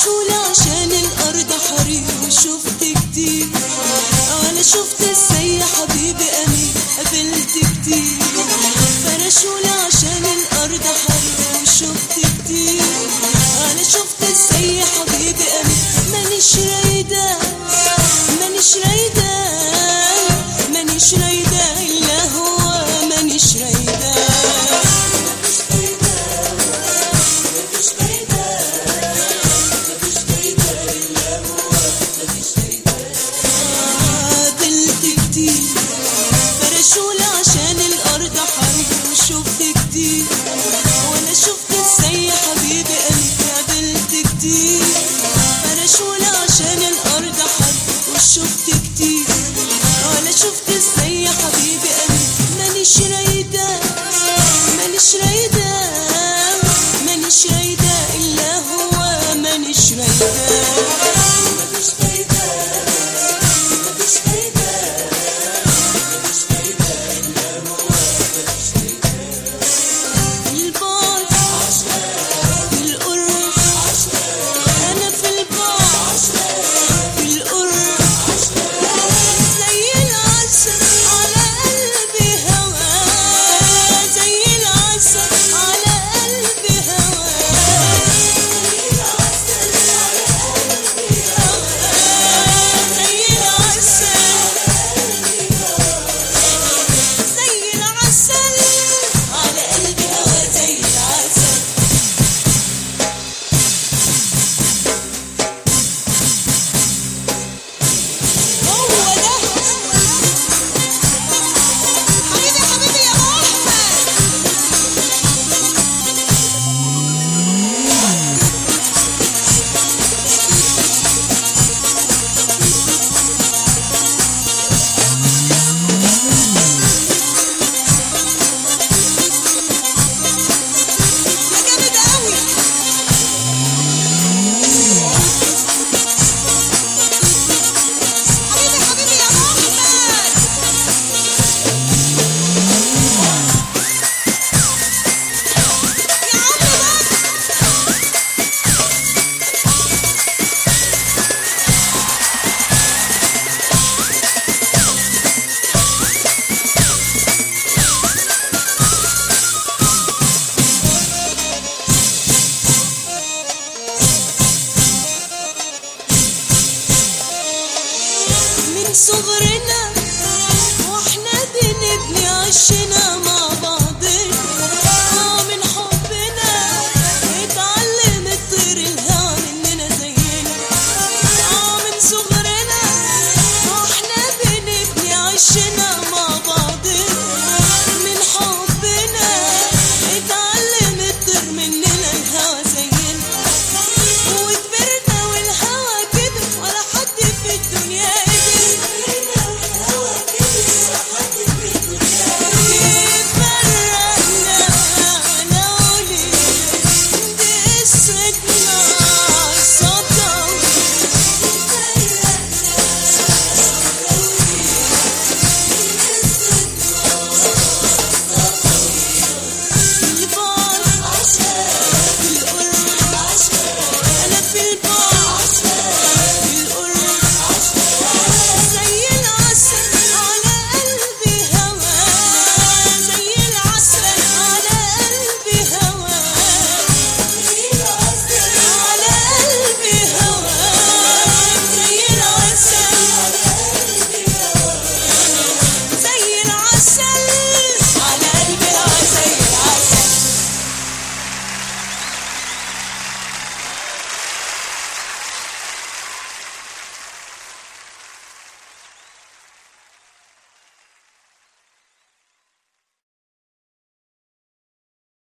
فرشولي عشان الأرض حرير وشفت كتير أنا شفت السي حبيبي أمين قابلت كتير فرشولي عشان الأرض حرير وشفت كتير أنا شفت السي حبيبي أمين مانيش رايدة مانيش رايدة مانيش رايدة إلا هو مانيش رايدة قابلت كتير فرشولي عشان الأرض حرير وشفت كتير وأنا شفت السي حبيبي قلبي قابلت كتير فرشولي عشان الأرض حرير وشفت كتير وأنا شفت السي حبيبي قلبي مانيش رايدة مانيش رايدة مانيش رايدة إلا هو مانيش رايدة البعد في القرب أنا في البعد في القرب زي العسل على قلبي هواه زي العسل على قلبي هواه زي العسل زي العسل على قلبي هوا زي العسل هو ده حبيبي حبيبي يا احمد يا جامد قوي حبيبي حبيبي يا احمد يا عم بس من صغرنا واحنا بنبني عشنا مع